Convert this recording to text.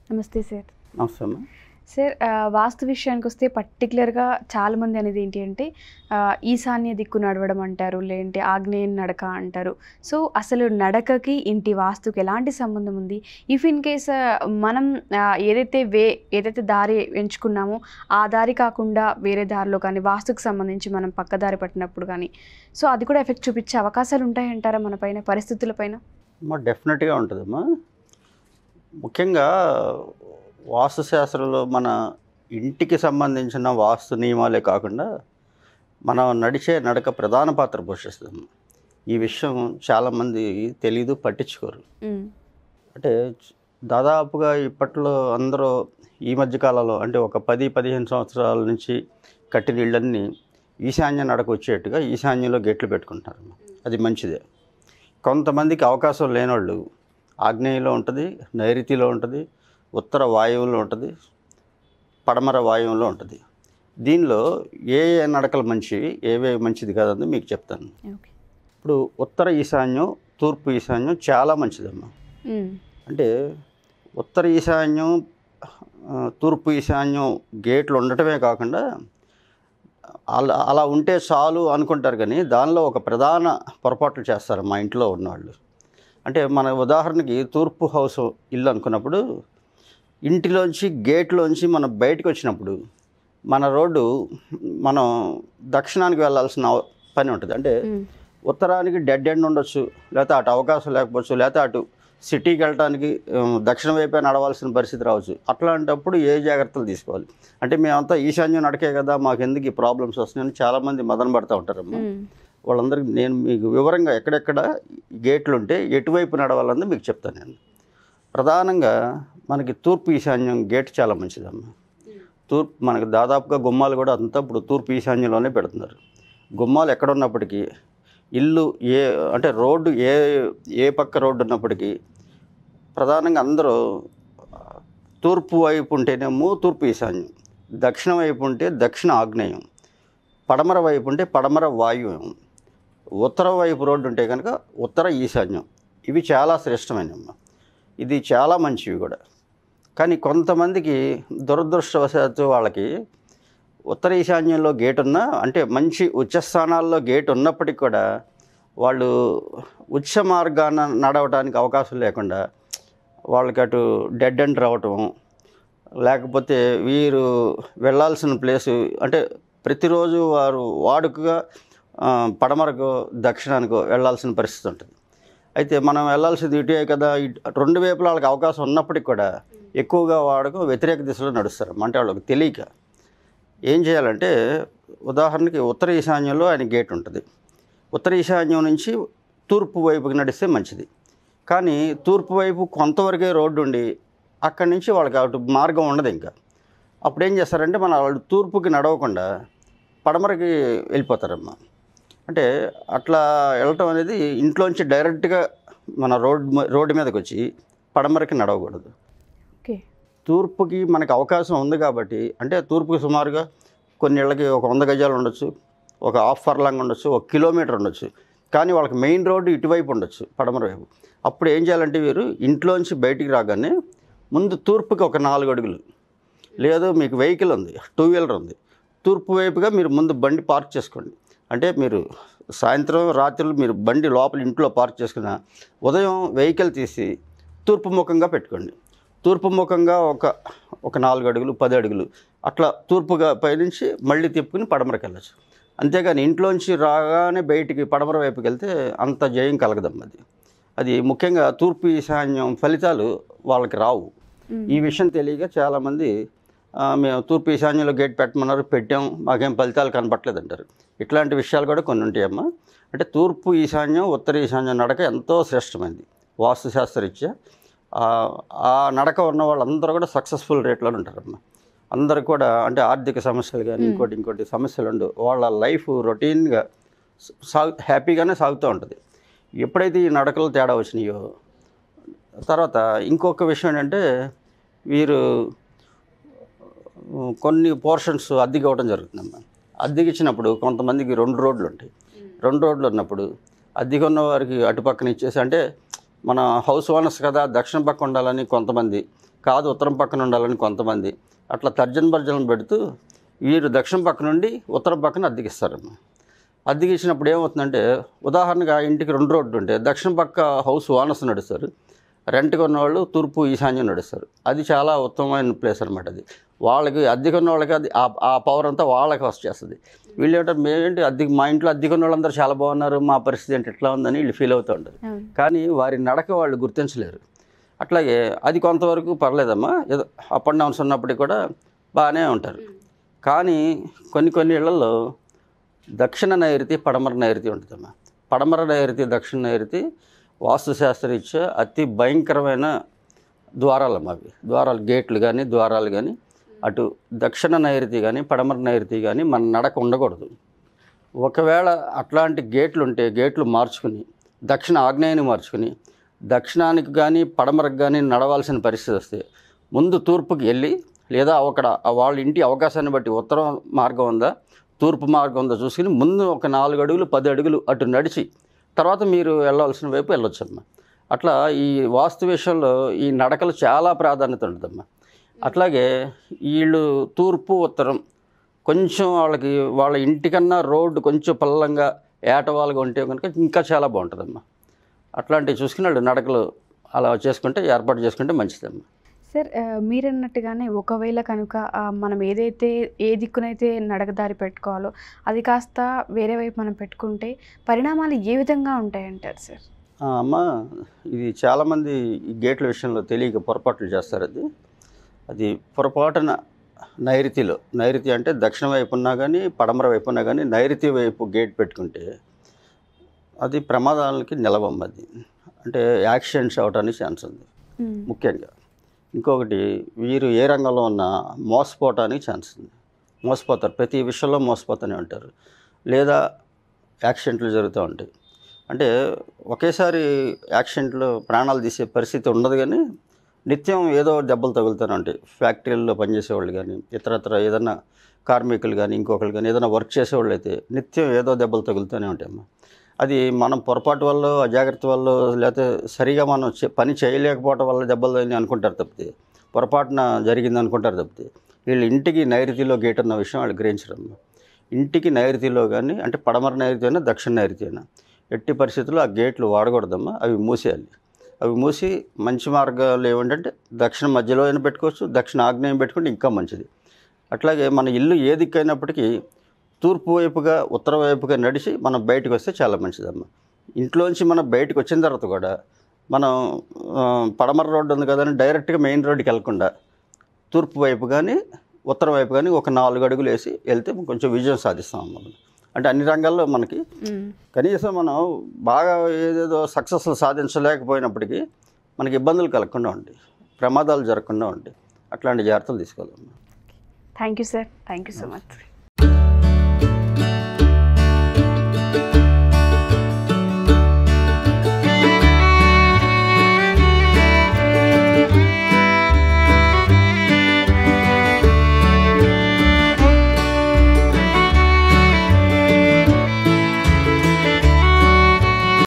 నమస్తే సార్ నమస్తే అమ్మా సార్ ఆ, వాస్తు విషయానికి వస్తే పర్టికులర్గా చాలామంది అనేది ఏంటి అంటే ఆ, ఈశాన్య దిక్కు నడవడం అంటారు లేదంటే ఆగ్నేయ నడక అంటారు సో అసలు నడకకి ఇంటి వాస్తుకి ఎలాంటి సంబంధం ఉంది ఇఫ్ ఇన్ కేస్ మనం ఆ, ఏదైతే వే ఏదైతే దారి ఎంచుకున్నామో ఆ దారి కాకుండా వేరే దారిలో కానీ వాస్తుకు సంబంధించి మనం పక్క దారి పట్టినప్పుడు కానీ సో అది కూడా ఎఫెక్ట్ చూపించే అవకాశాలు ఉంటాయంటారా మన పైన పరిస్థితులపైన అమ్మా డెఫినెట్గా ఉంటుందమ్మా ముఖ్యంగా వాస్తుశాస్త్రంలో మన ఇంటికి సంబంధించిన వాస్తు నియమాలే కాకుండా మనం నడిచే నడక ప్రధాన పాత్ర పోషిస్తుంది ఈ విషయం చాలామంది తెలీదు పట్టించుకోరు ఉమ్, అంటే దాదాపుగా ఇప్పట్లో అందరూ ఈ మధ్య కాలంలో అంటే ఒక పది పదిహేను సంవత్సరాల నుంచి కట్టిన ఇళ్ళన్నీ ఈశాన్య నడక వచ్చేట్టుగా ఈశాన్యంలో గేట్లు పెట్టుకుంటున్నారు అది మంచిదే కొంతమందికి అవకాశం లేనోళ్ళు ఆగ్నేయంలో ఉంటుంది నైరుతిలో ఉంటుంది ఉత్తర వాయువులో ఉంటుంది పడమర వాయువులో ఉంటుంది దీనిలో ఏ ఏ నడకలు మంచివి ఏవే మంచిది కాదని మీకు చెప్తాను ఓకే ఇప్పుడు ఉత్తర ఈశాన్యం తూర్పు ఈశాన్యం చాలా మంచిదమ్మా ఉమ్, అంటే ఉత్తర ఈశాన్యం ఆ, తూర్పు ఈశాన్యం గేట్లు ఉండటమే కాకుండా అలా అలా ఉంటే చాలు అనుకుంటారు కానీ దానిలో ఒక ప్రధాన పొరపాట్లు చేస్తారు మా ఇంట్లో ఉన్నవాళ్ళు అంటే మన ఉదాహరణకి తూర్పు హౌస్ ఇల్లు అనుకున్నప్పుడు ఇంటిలోంచి గేట్లోంచి మనం బయటకు వచ్చినప్పుడు మన రోడ్డు మనం దక్షిణానికి వెళ్ళాల్సిన అవ- పని ఉంటుంది అంటే ఉమ్, ఉత్తరానికి డెడ్ ఎండ్ ఉండొచ్చు లేకపోతే అటు అవకాశం లేకపోవచ్చు లేకపోతే అటు సిటీకి వెళ్ళటానికి ఉమ్, దక్షిణ వైపే నడవాల్సిన పరిస్థితి రావచ్చు అట్లాంటప్పుడు ఏ జాగ్రత్తలు తీసుకోవాలి అంటే మేమంతా ఈశాన్యం నడకే కదా మాకు ఎందుకు ఈ ప్రాబ్లమ్స్ వస్తున్నాయని చాలామంది మదన పడుతూ ఉంటారమ్మా ఉమ్, వాళ్ళందరికీ నేను మీకు వివరంగా ఎక్కడెక్కడ గేట్లు ఉంటే ఎటువైపు నడవాలని మీకు చెప్తాను నేను ప్రధానంగా మనకి తూర్పు ఈశాన్యం గేట్ చాలా మంచిదమ్మా తూర్పు మనకి దాదాపుగా గుమ్మాలు కూడా అంతా ఇప్పుడు తూర్పు ఈశాన్యంలోనే పెడుతున్నారు గుమ్మాలు ఎక్కడ ఉన్నప్పటికీ ఇల్లు ఏ అంటే రోడ్డు ఏ ఏ పక్క రోడ్డు ఉన్నప్పటికీ ప్రధానంగా అందరూ ఆ, తూర్పు వైపు ఉంటేనేమో తూర్పు ఈశాన్యం దక్షిణ వైపు ఉంటే దక్షిణ ఆగ్నేయం పడమర వైపు ఉంటే పడమర వాయువ్యం ఉత్తర వైపు రోడ్డు ఉంటే కనుక ఉత్తర ఈశాన్యం ఇవి చాలా శ్రేష్టమైనవి ఇది చాలా మంచివి కూడా కానీ కొంతమందికి దురదృష్టవశాత్తు వాళ్ళకి ఉత్తర ఈశాన్యంలో గేట్ ఉన్నా అంటే మంచి ఉచ్చ స్థానాల్లో గేట్ ఉన్నప్పటికీ కూడా వాళ్ళు ఉచ్చ మార్గాన నడవడానికి అవకాశం లేకుండా వాళ్ళకి అటు డెడ్ ఎండ్ రావటం లేకపోతే వీరు వెళ్ళాల్సిన ప్లేసు అంటే ప్రతిరోజు వారు వాడుకగా ఆ, పడమరకు దక్షిణానికో వెళ్ళాల్సిన పరిస్థితి ఉంటుంది అయితే మనం వెళ్ళాల్సింది ఇటే కదా ఇట్- రెండు వైపులా వాళ్ళకి అవకాశం ఉన్నప్పటికీ కూడా ఎక్కువగా వాడుకు వ్యతిరేక దిశలో నడుస్తారు అంటే వాళ్ళకి తెలియక ఏం చేయాలంటే ఉదాహరణకి ఉత్తర ఈశాన్యంలో ఆయన గేట్ ఉంటుంది ఉత్తర ఈశాన్యం నుంచి తూర్పు వైపుకి నడిస్తే మంచిది కానీ తూర్పు వైపు కొంతవరకే రోడ్డు ఉండి అక్కడి నుంచి వాళ్ళకి అటు మార్గం ఉండదు ఇంకా అప్పుడు ఏం చేస్తారంటే మన వాళ్ళు తూర్పుకి నడవకుండా పడమరకి వెళ్ళిపోతారమ్మా అంటే అట్లా వెళ్ళటం అనేది ఇంట్లోంచి డైరెక్ట్గా మన రోడ్ రోడ్డు మీదకి వచ్చి పడమరకి నడవకూడదు ఓకే తూర్పుకి మనకు అవకాశం ఉంది కాబట్టి అంటే తూర్పుకి సుమారుగా కొన్ని ఇళ్ళకి ఒక వంద గజాలు ఉండొచ్చు ఒక హాఫ్ ఫర్లాంగ్ ఉండొచ్చు ఒక కిలోమీటర్ ఉండొచ్చు కానీ వాళ్ళకి మెయిన్ రోడ్డు ఇటువైపు ఉండొచ్చు పడమర వైపు అప్పుడు ఏం చేయాలంటే వీరు ఇంట్లోంచి బయటికి రాగానే ముందు తూర్పుకి ఒక నాలుగు అడుగులు లేదు మీకు వెహికల్ ఉంది టూ వీలర్ ఉంది తూర్పు వైపుగా మీరు ముందు బండి పార్క్ చేసుకోండి అంటే మీరు సాయంత్రం రాత్రులు మీరు బండి లోపల ఇంట్లో పార్క్ చేసుకున్న ఉదయం వెహికల్ తీసి తూర్పు ముఖంగా పెట్టుకోండి తూర్పు ముఖంగా ఒక ఒక నాలుగు అడుగులు పది అడుగులు అట్లా తూర్పుగా పైనుంచి మళ్ళీ తిప్పుకుని పడమరకి వెళ్ళచ్చు అంతేగాని ఇంట్లోంచి రాగానే బయటికి పడమర వైపుకి వెళ్తే అంత జయం కలగదమ్మా అది అది ముఖ్యంగా తూర్పు ఈశాన్యం ఫలితాలు వాళ్ళకి రావు ఉమ్, ఈ విషయం తెలియక చాలామంది ఆ, మేము తూర్పు ఈశాన్యంలో గేట్ పెట్టమన్నారు పెట్టాం మాకేం ఫలితాలు కనపట్లేదు అంటారు ఇట్లాంటి విషయాలు కూడా కొన్ని ఉంటాయమ్మా అంటే తూర్పు ఈశాన్యం ఉత్తర ఈశాన్యం నడక ఎంతో శ్రేష్టమైనది వాస్తుశాస్త్రరీత్యా ఆ ఆ నడక ఉన్న వాళ్ళందరూ కూడా సక్సెస్ఫుల్ రేట్లో ఉంటారమ్మా అందరు కూడా అంటే ఆర్థిక సమస్యలు కానీ ఇంకోటి ఇంకోటి సమస్యలు ఉండు వాళ్ళ లైఫ్ రొటీన్గా సాగు హ్యాపీగానే సాగుతూ ఉంటుంది ఎప్పుడైతే ఈ నడకలు తేడా వచ్చినాయో తర్వాత ఇంకొక విషయం ఏంటంటే వీరు ఉ, కొన్ని పోర్షన్స్ అద్దెకి ఇవ్వడం జరుగుతుందమ్మా అద్దెకి ఇచ్చినప్పుడు కొంతమందికి రెండు రోడ్లు ఉంటాయి రెండు రోడ్లు ఉన్నప్పుడు అద్దెకి ఉన్న వారికి అటుపక్కన ఇచ్చేసి అంటే మన హౌస్ ఓనర్స్ కదా దక్షిణ పక్క ఉండాలని కొంతమంది కాదు ఉత్తరం పక్కన ఉండాలని కొంతమంది అట్లా తర్జన భర్జనలు పెడుతూ వీరు దక్షిణం పక్క నుండి ఉత్తరం పక్కన అద్దెకిస్తారమ్మా అద్దెకి ఇచ్చినప్పుడు ఏమవుతుందంటే ఉదాహరణగా ఇంటికి రెండు రోడ్లు ఉంటాయి దక్షిణ పక్క హౌస్ ఓనర్స్ నడుస్తారు రెంట్కి ఉన్న వాళ్ళు తూర్పు ఈశాన్యం నడుస్తారు అది చాలా ఉత్తమమైన ప్లేస్ అనమాట అది వాళ్ళకి అద్దెకి ఉన్న వాళ్ళకి అది ఆ- ఆ పవర్ అంతా వాళ్ళకి వచ్చేస్తుంది వీళ్ళు ఏంటంటే మేమేంటి అద్దెకి మా ఇంట్లో అద్దెకి ఉన్న వాళ్ళందరూ చాలా బాగున్నారు మా పరిస్థితి ఏంటి ఎట్లా ఉందని వీళ్ళు ఫీల్ అవుతూ ఉంటారు అవును. కానీ వారి నడక వాళ్ళు గుర్తించలేరు అట్లాగే అది కొంతవరకు పర్లేదమ్మా ఏదో అప్ అండ్ డౌన్స్ ఉన్నప్పటికీ కూడా బాగానే ఉంటారు కానీ కొన్ని కొన్ని ఇళ్లలో దక్షిణ నైరుతి పడమర నైరుతి ఉంటుందమ్మా పడమర నైరుతి దక్షిణ నైరుతి వాస్తుశాస్త్రరీత్యా అతి భయంకరమైన ద్వారాలమ్మా అవి ద్వారాలు గేట్లు కానీ ద్వారాలు కానీ అటు దక్షిణ నైరుతి కానీ పడమర నైరుతి కానీ మన నడక ఉండకూడదు ఒకవేళ అట్లాంటి గేట్లు ఉంటే గేట్లు మార్చుకుని దక్షిణ ఆగ్నేయాన్ని మార్చుకుని దక్షిణానికి కానీ పడమరకు కానీ నడవాల్సిన పరిస్థితి వస్తే ముందు తూర్పుకి వెళ్ళి లేదా అక్కడ వాళ్ళ ఇంటి అవకాశాన్ని బట్టి ఉత్తరం మార్గం ఉందా తూర్పు మార్గం ఉందా చూసుకుని ముందు ఒక నాలుగు అడుగులు పది అడుగులు అటు నడిచి తర్వాత మీరు వెళ్ళవలసిన వైపు వెళ్ళొచ్చమ్మా అట్లా ఈ వాస్తు విషయంలో ఈ నడకలు చాలా ప్రాధాన్యత ఉంటుందమ్మా అట్లాగే వీళ్ళు తూర్పు ఉత్తరం కొంచెం వాళ్ళకి వాళ్ళ ఇంటికన్నా రోడ్డు కొంచెం పల్లంగా ఏటవాలుగా ఉంటే కనుక ఇంకా చాలా బాగుంటుందమ్మా అట్లాంటివి చూసుకుని వాళ్ళు నడకలు అలా చేసుకుంటే ఏర్పాటు చేసుకుంటే మంచిదమ్మా సార్ ఆ, మీరన్నట్టుగానే ఒకవేళ కనుక ఆ, మనం ఏదైతే ఏ దిక్కునైతే నడకదారి పెట్టుకోవాలో అది కాస్త వేరే వైపు మనం పెట్టుకుంటే పరిణామాలు ఏ విధంగా ఉంటాయంటారు సార్ ఆ, అమ్మ ఇది చాలామంది ఈ గేట్ల విషయంలో తెలియక పొరపాట్లు చేస్తారు అది అది పొరపాటున నైరుతిలో నైరుతి అంటే దక్షిణ వైపు ఉన్నా కానీ పడమర వైపు ఉన్నా కానీ నైరుతి వైపు గేట్ పెట్టుకుంటే అది ప్రమాదాలకి నిలవమ్మ అది అంటే యాక్సిడెంట్స్ అవడానికి ఛాన్స్ ఉంది ఉమ్. ముఖ్యంగా ఇంకొకటి వీరు ఏ రంగంలో ఉన్నా మోసపోవటానికి ఛాన్స్ ఉంది మోసపోతారు ప్రతి విషయంలో మోసపోతూనే ఉంటారు లేదా యాక్సిడెంట్లు జరుగుతూ ఉంటాయి అంటే ఒకేసారి యాక్సిడెంట్లు ప్రాణాలు తీసే పరిస్థితి ఉండదు కానీ నిత్యం ఏదో దెబ్బలు తగులుతూనే ఉంటాయి ఫ్యాక్టరీల్లో పనిచేసేవాళ్ళు కానీ ఇతరత్ర ఏదైనా కార్మికులు కానీ ఇంకొకరు కానీ ఏదైనా వర్క్ చేసేవాళ్ళు అయితే నిత్యం ఏదో దెబ్బలు తగులుతూనే ఉంటాయమ్మా అది మనం పొరపాటు వల్ల అజాగ్రత్త వల్ల లేకపోతే సరిగా మనం చే- పని చేయలేకపోవటం వల్ల దెబ్బలు అని అనుకుంటారు తప్పితే పొరపాటున జరిగింది అనుకుంటారు తప్పితే వీళ్ళు ఇంటికి నైరుతిలో గేట్ అన్న విషయం వాళ్ళు గ్రహించరమ్మా ఇంటికి నైరుతిలో కానీ అంటే పడమర నైరుతి అయినా దక్షిణ నైరుతి అయినా ఎట్టి పరిస్థితుల్లో ఆ గేట్లు వాడకూడదమ్మా అవి మూసేయాలి అవి మూసి మంచి మార్గాలు ఏమిటంటే దక్షిణ మధ్యలో అయినా పెట్టుకోవచ్చు దక్షిణ ఆగ్నేయం పెట్టుకుంటే ఇంకా మంచిది అట్లాగే మన ఇల్లు ఏ దిక్కైనప్పటికీ తూర్పు వైపుగా ఉత్తర వైపుగా నడిచి మనం బయటకు వస్తే చాలా మంచిదమ్మా ఇంట్లోంచి మనం బయటకు వచ్చిన తర్వాత కూడా మనం ఆ, పడమర రోడ్డు ఉంది కదా అని డైరెక్ట్గా మెయిన్ రోడ్డుకి వెళ్ళకుండా తూర్పు వైపు కానీ ఉత్తర వైపు కానీ ఒక నాలుగు అడుగులు వేసి వెళ్తే కొంచెం విజయం సాధిస్తాం మనం అంటే అన్ని రంగాల్లో మనకి ఉమ్. కనీసం మనం బాగా ఏదేదో సక్సెస్ సాధించలేకపోయినప్పటికీ మనకి ఇబ్బందులు కలగకుండా ఉంటాయి ప్రమాదాలు జరగకుండా ఉంటాయి అట్లాంటి జాగ్రత్తలు తీసుకోవాలి thank you sir thank you so much